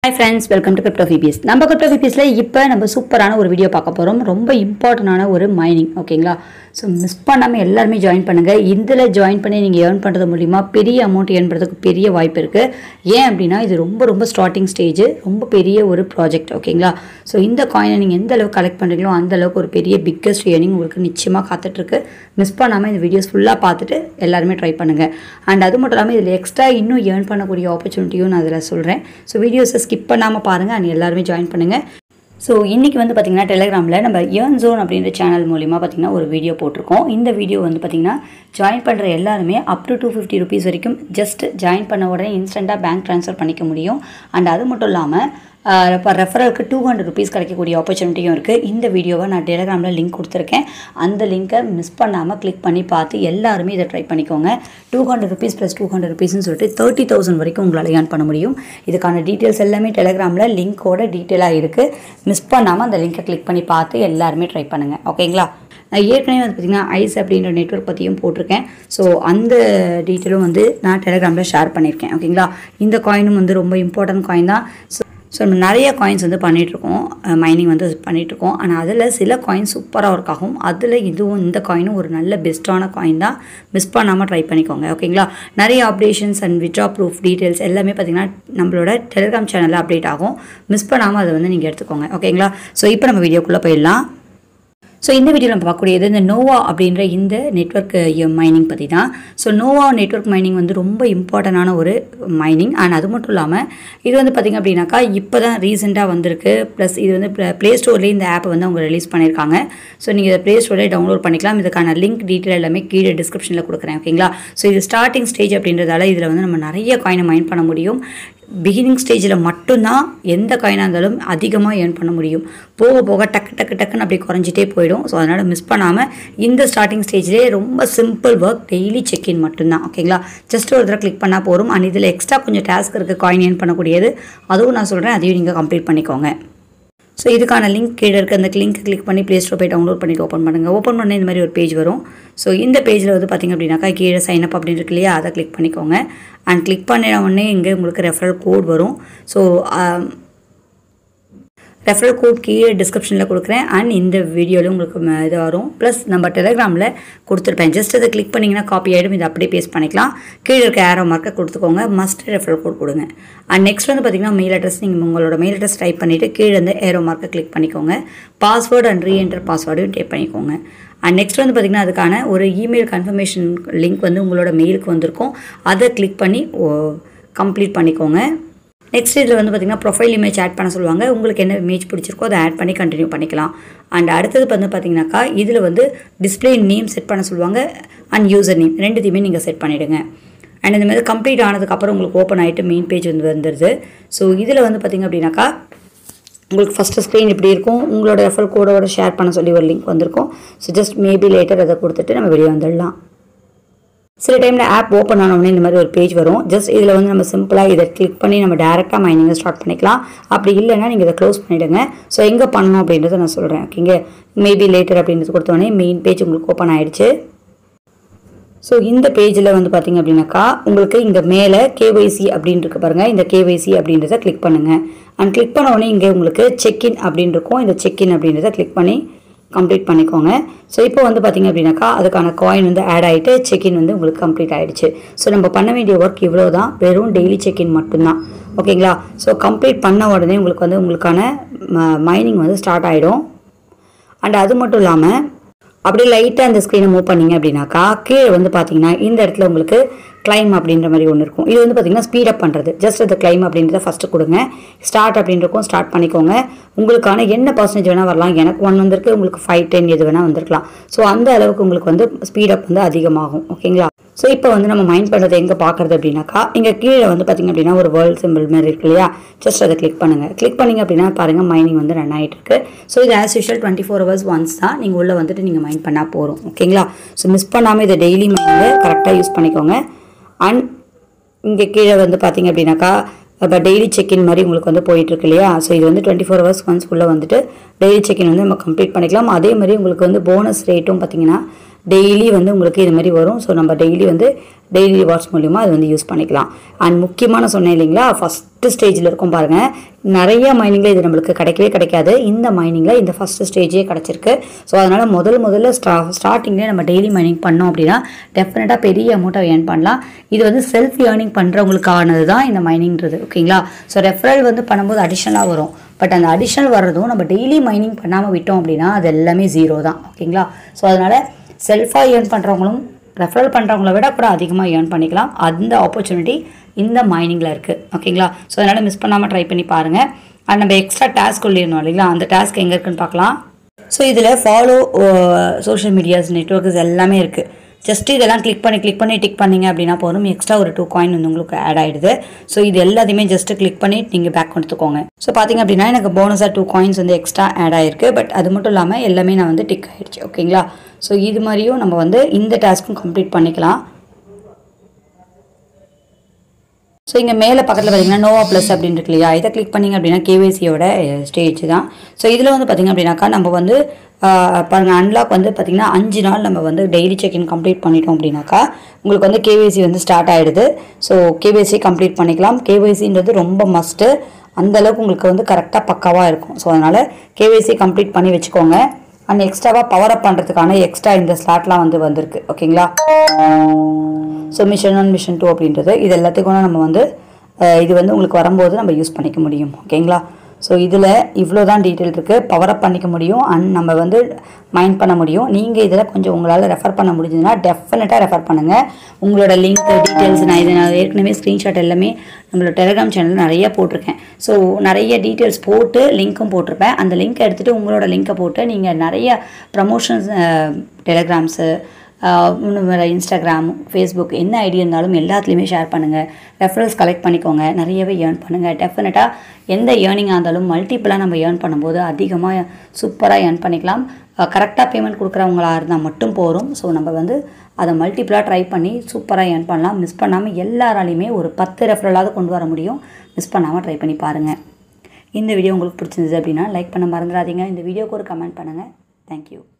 hi friends welcome to crypto FBS நம்ம crypto ஃபிபிஎஸில் இப்போ நம்ம சூப்பரான ஒரு வீடியோ பார்க்க போகிறோம் ரொம்ப இம்பார்ட்டண்டான ஒரு மைனிங் ஓகேங்களா ஸோ மிஸ் பண்ணாமல் எல்லாருமே ஜாயின் பண்ணுங்கள் இதில் ஜாயின் பண்ணி நீங்கள் ஏர்ன் பண்ணுறது மூலிமா பெரிய அமௌண்ட் ஏர்ன் பண்ணுறதுக்கு பெரிய வாய்ப்பு இருக்குது ஏன் அப்படின்னா இது ரொம்ப ரொம்ப ஸ்டார்டிங் ஸ்டேஜ் ரொம்ப பெரிய ஒரு ப்ராஜெக்ட் ஓகேங்களா ஸோ இந்த காயினை நீங்கள் எந்த அளவுக்கு கலெக்ட் பண்ணுறீங்களோ அந்த அளவுக்கு ஒரு பெரிய பிக்கஸ்ட் ஏர்னிங் உங்களுக்கு நிச்சயமாக காத்துட்ருக்கு மிஸ் பண்ணாமல் இந்த வீடியோஸ் ஃபுல்லாக பார்த்துட்டு எல்லாருமே ட்ரை பண்ணுங்கள் அண்ட் அது மட்டும் இல்லாமல் இதில் எக்ஸ்ட்ரா இன்னும் ஏர்ன் பண்ணக்கூடிய ஆப்பர்ச்சுனிட்டியும் நான் அதில் சொல்கிறேன் ஸோ வீடியோஸை ஸ்கிப் பண்ணாமல் பாருங்கள் அண்ட் எல்லாருமே ஜாயின் பண்ணுங்கள் ஸோ இன்றைக்கி வந்து பார்த்திங்கன்னா டெலிகிராமில் நம்ம ஏர்ன் ஜோன் அப்படின்ற சேனல் மூலிமா பார்த்திங்கன்னா ஒரு வீடியோ போட்டிருக்கோம் இந்த வீடியோ வந்து பார்த்திங்கன்னா ஜாயின் பண்ணுற எல்லாருமே up to two fifty rupees வரைக்கும் ஜஸ்ட் ஜாயின் பண்ண உடனே இன்ஸ்டண்ட்டாக பேங்க் ட்ரான்ஸ்ஃபர் பண்ணிக்க முடியும் அண்ட் அது மட்டும் இல்லாமல் இப்போ ரெஃபரலுக்கு டூ ஹண்ட்ரட் ருபீஸ் கிடைக்கக்கூடிய ஆப்பர்ச்சுனிட்டியும் இருக்குது இந்த வீடியோவை நான் டெலிகிராமில் லிங்க் கொடுத்துருக்கேன் அந்த லிங்க்கை மிஸ் பண்ணாமல் கிளிக் பண்ணி பார்த்து எல்லாருமே இதை ட்ரை பண்ணிக்கோங்க two hundred rupees plus two hundred ருபீஸ்னு சொல்லிட்டு தேர்ட்டி தௌசண்ட் வரைக்கும் உங்களால் ஏர்ன் பண்ண முடியும் இதுக்கான டீட்டெயில்ஸ் எல்லாமே டெலிகிராமில் லிங்க்கோட டீட்டெயிலாக இருக்குது மிஸ் பண்ணாமல் அந்த லிங்க்கை கிளிக் பண்ணி பார்த்து எல்லாருமே ட்ரை பண்ணுங்கள் ஓகேங்களா நான் ஏற்கனவே வந்து பார்த்திங்கன்னா ஐஸ் அப்படின்ற நெட்ஒர்க் பற்றியும் போட்டிருக்கேன் ஸோ அந்த டீட்டெயிலும் வந்து நான் டெலிகிராமில் ஷேர் பண்ணியிருக்கேன் ஓகேங்களா இந்த காயினும் வந்து ரொம்ப இம்பார்ட்டன்ட் காயின் தான் ஸோ ஸோ நம்ம நிறைய காயின்ஸ் வந்து பண்ணிகிட்ருக்கோம் மைனிங் வந்து பண்ணிகிட்ருக்கோம் ஆனால் அதில் சில காயின்ஸ் சூப்பராக ஒர்க் ஆகும் அதில் இதுவும் இந்த காயினும் ஒரு நல்ல பெஸ்ட்டான காயின் தான் மிஸ் பண்ணாமல் ட்ரை பண்ணிக்கோங்க ஓகேங்களா நிறைய updations and withdraw proof details எல்லாமே பார்த்திங்கன்னா நம்மளோட டெலிகிராம் சேனலில் அப்டேட் ஆகும் மிஸ் பண்ணாமல் அதை வந்து நீங்கள் எடுத்துக்கோங்க ஓகேங்களா ஸோ இப்போ நம்ம வீடியோக்குள்ளே போயிடலாம் ஸோ இந்த வீடியோவில் நம்ம பார்க்கக்கூடியது இந்த நோவா அப்படின்ற இந்த நெட்ஒர்க் மைனிங் பற்றி தான் ஸோ நோவா நெட்ஒர்க் மைனிங் வந்து ரொம்ப இம்பார்ட்டண்டான ஒரு மைனிங் அண்ட் அது மட்டும் இல்லாமல் இது வந்து பார்த்திங்க அப்படின்னாக்கா இப்போ தான் ரீசெண்டாக வந்திருக்கு ப்ளஸ் இது வந்து ப்ளே ஸ்டோர்லேயே இந்த ஆப்பை வந்து அவங்க ரிலீஸ் பண்ணியிருக்காங்க ஸோ நீங்கள் இதை ப்ளே ஸ்டோர்லேயே டவுன்லோட் பண்ணிக்கலாம் இதுக்கான லிங்க் டீட்டெயில் எல்லாமே கீழே டிஸ்கிரிப்ஷனில் கொடுக்குறேன் ஓகேங்களா ஸோ இது ஸ்டார்டிங் ஸ்டேஜ் அப்படின்றதால இதில் வந்து நம்ம நிறைய காயினை மைன் பண்ண முடியும் பிகினிங் ஸ்டேஜில் மட்டும்தான் எந்த காயினாக இருந்தாலும் அதிகமாக ஏர்ன் பண்ண முடியும் போக போக டக்கு டக்கு டக்குன்னு அப்படி குறைஞ்சிட்டே போயிடும் ஸோ அதனால் மிஸ் பண்ணாமல் இந்த ஸ்டார்டிங் ஸ்டேஜ்லேயே ரொம்ப சிம்பிள் ஒர்க் டெய்லி செக்இன் மட்டும்தான் ஓகேங்களா ஜஸ்ட் ஒரு தடவை கிளிக் பண்ணால் போதும் அண்ட் இதில் எக்ஸ்ட்ரா கொஞ்சம் டாஸ்க் இருக்குது காயின் ஏர்ன் பண்ணக்கூடியது அதுவும் நான் சொல்கிறேன் அதையும் நீங்கள் கம்ப்ளீட் பண்ணிக்கோங்க ஸோ இதுக்கான லிங்க் கீழே இருக்க அந்த லிங்க் கிளிக் பண்ணி ப்ளே ஸ்டோர் போய் டவுன்லோட் பண்ணிட்டு ஓப்பன் பண்ணுங்கள் ஓப்பன் பண்ண இந்த மாதிரி ஒரு பேஜ் வரும் ஸோ இந்த பேஜில் வந்து பார்த்திங்க அப்படின்னாக்கா கீழே சைன் அப் அப்படின்னு இருக்கு இல்லையா அதை கிளிக் பண்ணிக்கோங்க அண்ட் கிளிக் பண்ணின உடனே இங்கே உங்களுக்கு ரெஃபரல் கோட் வரும் ஸோ ரெஃபரல் கோட் கீழே டிஸ்கிரிப்ஷனில் கொடுக்குறேன் அண்ட் இந்த வீடியோவில் உங்களுக்கு ம- இது வரும் ப்ளஸ் நம்ம டெலிகிராமில் கொடுத்துருப்பேன் ஜஸ்ட் அதை கிளிக் பண்ணிங்கன்னா காப்பி ஆகிடும் இதை அப்படியே பேஸ்ட் பண்ணிக்கலாம் கீழே இருக்க ஏரோ மார்க்கை கொடுத்துக்கோங்க மஸ்ட் ரெஃபரல் கோட் கொடுங்க அண்ட் நெக்ஸ்ட் வந்து பார்த்தீங்கன்னா மெயில் அட்ரஸ் நீங்கள் உங்களோட மெயில் அட்ரஸ் டைப் பண்ணிவிட்டு கீழே இருந்து ஏரோ மார்க்கை கிளிக் பண்ணிக்கோங்க பாஸ்வேர்டு அண்ட் ரீஎன்டர் பாஸ்வேர்டையும் டைப் பண்ணிக்கோங்க அண்ட் நெக்ஸ்ட் வந்து பார்த்திங்கன்னா அதுக்கான ஒரு இமெயில் கன்ஃபர்மேஷன் லிங்க் வந்து உங்களோட மெயிலுக்கு வந்திருக்கும் அதை கிளிக் பண்ணி கம்ப்ளீட் பண்ணிக்கோங்க நெக்ஸ்ட் இதில் வந்து பார்த்திங்கன்னா ப்ரொஃபைல் இமேஜ் ஆட் பண்ண சொல்லுவாங்க உங்களுக்கு என்ன இமேஜ் பிடிச்சிருக்கோ அதை ஆட் பண்ணி கண்டினியூ பண்ணிக்கலாம் அண்ட் அடுத்தது வந்து பார்த்தீங்கன்னாக்கா இதில் வந்து டிஸ்ப்ளே நேம் செட் பண்ண சொல்லுவாங்க அண்ட் யூசர் நேம் ரெண்டுத்தையுமே நீங்கள் செட் பண்ணிவிடுங்க அண்ட் இந்த மாதிரி கம்ப்ளீட் ஆனதுக்கப்புறம் உங்களுக்கு ஓப்பன் ஆகிட்டு மெயின் பேஜ் வந்து வந்துடுது ஸோ இதில் வந்து பார்த்திங்க அப்படின்னாக்கா உங்களுக்கு ஃபஸ்ட்டு ஸ்க்ரீன் இப்படி இருக்கும் உங்களோட ரெஃபர் கோடோட ஷேர் பண்ண சொல்லி ஒரு லிங்க் வந்திருக்கும் ஸோ ஜஸ்ட் மேபி லேட்டர் அதை கொடுத்துட்டு நம்ம வெளியே வந்துடலாம் சில டைமில் ஆப் ஓப்பன் ஆன உடனே இந்த மாதிரி ஒரு பேஜ் வரும் ஜஸ்ட் இதில் வந்து நம்ம சிம்பிளாக இதை கிளிக் பண்ணி நம்ம டேரெக்டாக மைனிங்கை ஸ்டார்ட் பண்ணிக்கலாம் அப்படி இல்லைன்னா நீங்கள் இதை க்ளோஸ் பண்ணிவிடுங்க ஸோ எங்கே பண்ணணும் அப்படின்றத நான் சொல்கிறேன் ஓகேங்க மேபி லேட்டர் அப்படின்றது கொடுத்தோடனே மெயின் பேஜ் உங்களுக்கு ஓப்பன் ஆயிடுச்சு ஸோ இந்த பேஜில் வந்து பார்த்தீங்க அப்படின்னாக்கா உங்களுக்கு இங்கே மேலே கேஒய்சி அப்படின்னு இருக்கு பாருங்கள் இந்த கேஒய்சி அப்படின்றத கிளிக் பண்ணுங்கள் அண்ட் கிளிக் பண்ண உடனே இங்கே உங்களுக்கு செக்இன் அப்படின்னு இருக்கும் இந்த செக்இன் அப்படின்றத கிளிக் பண்ணி கம்ப்ளீட் பண்ணிக்கோங்க ஸோ இப்போ வந்து பார்த்தீங்க அப்படின்னாக்கா அதுக்கான காயின் வந்து ஆட் ஆகிட்டு செக்இன் வந்து உங்களுக்கு கம்ப்ளீட் ஆயிடுச்சு ஸோ நம்ம பண்ண வேண்டிய ஒர்க் இவ்வளோ தான் வெறும் டெய்லி செக்இன் மட்டும்தான் ஓகேங்களா ஸோ கம்ப்ளீட் பண்ண உடனே உங்களுக்கு வந்து உங்களுக்கான மைனிங் வந்து ஸ்டார்ட் ஆகிடும் அண்ட் அது மட்டும் இல்லாமல் அப்படியே லைட்டாக அந்த ஸ்க்ரீனை மூவ் பண்ணீங்க அப்படின்னாக்கா கீழே வந்து பார்த்தீங்கன்னா இந்த இடத்துல உங்களுக்கு கிளைம் அப்படின்ற மாதிரி ஒன்று இருக்கும் இது வந்து பார்த்தீங்கன்னா ஸ்பீட் அப் பண்ணுறது ஜஸ்ட் அந்த கிளைம் அப்படின்றத ஃபஸ்ட்டு கொடுங்க ஸ்டார்ட் அப்படின்றக்கும் ஸ்டார்ட் பண்ணிக்கோங்க உங்களுக்கான என்ன பர்சன்டேஜ் வேணால் வரலாம் எனக்கு ஒன் வந்திருக்கு உங்களுக்கு ஃபைவ் டென் எது வேணால் வந்திருக்கலாம் ஸோ அந்த அளவுக்கு உங்களுக்கு வந்து ஸ்பீட் அப் வந்து அதிகமாகும் ஓகேங்களா ஸோ இப்போ வந்து நம்ம மைண்ட் பண்ணுறது எங்கே பார்க்குறது அப்படின்னாக்கா இங்கே கீழே வந்து பார்த்திங்க அப்படின்னா ஒரு வேர்ல்ட் சிம்பிள் மாதிரி இருக்கு இல்லையா ஜஸ்ட் அதை கிளிக் பண்ணுங்கள் கிளிக் பண்ணிங்க அப்படின்னா பாருங்கள் மைனிங் வந்து ரன் ஆகிட்டு இருக்கு ஸோ இது as usual twenty four hours once தான் நீங்கள் உள்ளே வந்துட்டு நீங்கள் மைண்ட் பண்ணால் போகிறோம் ஓகேங்களா ஸோ மிஸ் பண்ணாமல் இதை டெய்லி மைண்டு கரெக்டாக யூஸ் பண்ணிக்கோங்க அண்ட் இங்கே கீழே வந்து பார்த்தீங்க அப்படின்னாக்கா இப்போ டெய்லி செக்இன் மாதிரி உங்களுக்கு வந்து போயிட்டு இருக்கு இல்லையா ஸோ இது வந்து டுவெண்ட்டி ஃபோர் ஹவர்ஸ் ஒன்ஸ் உள்ளே வந்துட்டு டெய்லி செக்இன் வந்து நம்ம கம்ப்ளீட் பண்ணிக்கலாம் அதே மாதிரி உங்களுக்கு வந்து போனஸ் ரேட்டும் பார்த்தீங்கன்னா டெய்லி வந்து உங்களுக்கு இது மாதிரி வரும் ஸோ நம்ம டெய்லி வந்து டெய்லி ரிவார்ட்ஸ் மூலிமா அது வந்து யூஸ் பண்ணிக்கலாம் அண்ட் முக்கியமான சொன்னேன் இல்லைங்களா ஃபஸ்ட்டு ஸ்டேஜில் இருக்கும் பாருங்கள் நிறைய மைனிங்கில் இது நம்மளுக்கு கிடைக்கவே கிடைக்காது இந்த மைனிங்கில் இந்த ஃபஸ்ட்டு ஸ்டேஜே கிடச்சிருக்கு ஸோ அதனால் முதல் முதல்ல ஸ்டா ஸ்டார்டிங்லேயே நம்ம டெய்லி மைனிங் பண்ணோம் அப்படின்னா டெஃபினட்டாக பெரிய அமௌண்ட்டை ஏர்ன் பண்ணலாம் இது வந்து செல்ஃப் ஏர்னிங் பண்ணுறவங்களுக்கானது தான் இந்த மைனிங்கிறது ஓகேங்களா ஸோ ரெஃபரல் வந்து பண்ணும்போது அடிஷ்னலாக வரும் பட் அந்த அடிஷ்னல் வர்றதும் நம்ம டெய்லி மைனிங் பண்ணாமல் விட்டோம் அப்படின்னா அது எல்லாமே ஜீரோ தான் ஓகேங்களா ஸோ அதனால் செல்ஃபாக ஏர்ன் பண்ணுறவங்களும் ரெஃபரல் பண்ணுறவங்கள விட கூட அதிகமாக ஏர்ன் பண்ணிக்கலாம் அந்த ஆப்பர்ச்சுனிட்டி இந்த மைனிங்கில் இருக்குது ஓகேங்களா ஸோ அதனால் மிஸ் பண்ணாமல் ட்ரை பண்ணி பாருங்கள் அண்ட் நம்ம எக்ஸ்ட்ரா டாஸ்க் சொல்லிடணும் இல்லைங்களா அந்த டாஸ்க் எங்கே இருக்குன்னு பார்க்கலாம் ஸோ இதில் ஃபாலோ சோஷியல் மீடியாஸ் நெட்ஒர்க்ஸ் எல்லாமே இருக்குது ஜஸ்ட் இதெல்லாம் கிளிக் பண்ணி கிளிக் பண்ணி டிக் பண்ணீங்க அப்படின்னா போதும் எக்ஸ்ட்ரா ஒரு டூ காயின் வந்து உங்களுக்கு ஆட் ஆகிடுது ஸோ இது எல்லாத்தையுமே ஜஸ்ட் கிளிக் பண்ணி நீங்கள் பேக் கொடுத்துக்கோங்க ஸோ பார்த்தீங்க அப்படின்னா எனக்கு போனஸாக டூ காயின்ஸ் வந்து எக்ஸ்ட்ரா ஆட் ஆயிருக்கு பட் அது மட்டும் இல்லாமல் எல்லாமே நான் வந்து டிக் ஆகிடுச்சு ஓகேங்களா ஸோ இது மாதிரியும் நம்ம வந்து இந்த டாஸ்க்கும் கம்ப்ளீட் பண்ணிக்கலாம் ஸோ இங்கே மேலே பக்கத்தில் பார்த்தீங்கன்னா நோவா ப்ளஸ் அப்படின்னு இருக்கு இல்லையா இதை கிளிக் பண்ணிங்க அப்படின்னா கேவைசியோட ஸ்டேஜ் தான் ஸோ இதில் வந்து பார்த்திங்க அப்படின்னாக்கா நம்ம வந்து பாருங்கள் அன்லாக் வந்து பார்த்திங்கன்னா அஞ்சு நாள் நம்ம வந்து டெய்லி செக்இன் கம்ப்ளீட் பண்ணிட்டோம் அப்படின்னாக்கா உங்களுக்கு வந்து கேவைசி வந்து ஸ்டார்ட் ஆகிடுது ஸோ கேவைசி கம்ப்ளீட் பண்ணிக்கலாம் கேவைசின்றது ரொம்ப மஸ்ட்டு அந்தளவுக்கு உங்களுக்கு வந்து கரெக்டாக பக்காவாக இருக்கும் ஸோ அதனால் கேவைசி கம்ப்ளீட் பண்ணி வச்சுக்கோங்க அண்ட் எக்ஸ்ட்ராவாக பவர் அப் பண்ணுறதுக்கான எக்ஸ்ட்ரா இந்த ஸ்லாட்லாம் வந்து வந்திருக்கு ஓகேங்களா so mission one mission two அப்படின்றது இது எல்லாத்துக்கும் நம்ம வந்து இது வந்து உங்களுக்கு வரும்போது நம்ம யூஸ் பண்ணிக்க முடியும் ஓகேங்களா ஸோ இதில் இவ்வளோ தான் டீட்டெயில் இருக்குது பவர் அப் பண்ணிக்க முடியும் அண்ட் நம்ம வந்து மைண்ட் பண்ண முடியும் நீங்கள் இதில் கொஞ்சம் உங்களால் ரெஃபர் பண்ண முடிஞ்சதுன்னா டெஃபினட்டாக ரெஃபர் பண்ணுங்கள் உங்களோட லிங்க் டீட்டெயில்ஸ் நான் இதை நான் ஏற்கனவே ஸ்க்ரீன்ஷாட் எல்லாமே நம்மளோட டெலிகிராம் சேனல் நிறைய போட்டிருக்கேன் ஸோ நிறைய டீட்டெயில்ஸ் போட்டு லிங்க்கும் போட்டிருப்பேன் அந்த லிங்க் எடுத்துகிட்டு உங்களோட லிங்க்கை போட்டு நீங்கள் நிறைய ப்ரமோஷன்ஸ் டெலிகிராம்ஸு இன்னும் வேறு இன்ஸ்டாகிராம் ஃபேஸ்புக் என்ன ஐடி இருந்தாலும் எல்லாத்துலேயுமே ஷேர் பண்ணுங்கள் ரெஃபரன்ஸ் கலெக்ட் பண்ணிக்கோங்க நிறையவே ஏர்ன் பண்ணுங்கள் டெஃபினட்டாக எந்த ஏர்னிங்காக இருந்தாலும் மல்டிப்புளாக நம்ம ஏர்ன் பண்ணும்போது அதிகமாக சூப்பராக ஏர்ன் பண்ணிக்கலாம் கரெக்டாக பேமெண்ட் கொடுக்குறவங்களா இருந்தால் மட்டும் போகிறோம் ஸோ நம்ம வந்து அதை மல்டிப்புளாக ட்ரை பண்ணி சூப்பராக ஏர்ன் பண்ணலாம் மிஸ் பண்ணாமல் எல்லாராலையுமே ஒரு பத்து ரெஃபரலாவது கொண்டு வர முடியும் மிஸ் பண்ணாமல் ட்ரை பண்ணி பாருங்கள் இந்த வீடியோ உங்களுக்கு பிடிச்சிருந்தது அப்படின்னா லைக் பண்ண மறந்துடாதீங்க இந்த வீடியோக்கு ஒரு கமெண்ட் பண்ணுங்கள் தேங்க்யூ